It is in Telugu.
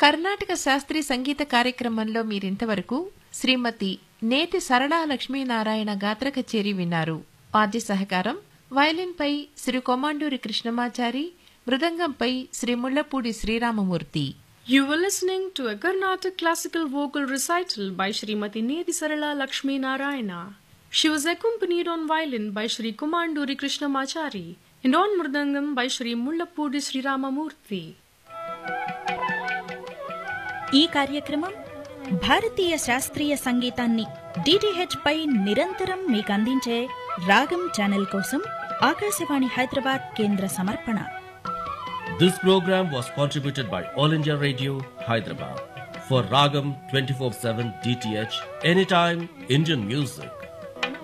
కర్ణాటక శాస్త్రీయ సంగీత కార్యక్రమంలో మీరింతవరకు శ్రీమతి నేతి సరళా లక్ష్మీనారాయణ గాత్ర కచేరి విన్నారు వాద్య సహకారం వయలిన్పై Shri Komanduri Krishnamachari మృదంగంపై Shri Mullapudi Sriramamurthy You were listening to a Carnatic classical vocal recital by Srimati Nedi Sarala Lakshmi Narayana. She was accompanied on violin by Sri Kumanduri Krishnamachari and on mridangam by Sri Mullapudi Sri Ramamurthy. ఈ కార్యక్రమం భారతీయ శాస్త్రీయ సంగీతాన్ని డిటిహెచ్ పై నిరంతరం మీకు అందించే రాగం ఛానల్ కోసం ఆకాశవాణి హైదరాబాద్ కేంద్ర సమర్పణ This program was contributed by All India Radio, Hyderabad. For Ragam 24 7 DTH, anytime Indian music.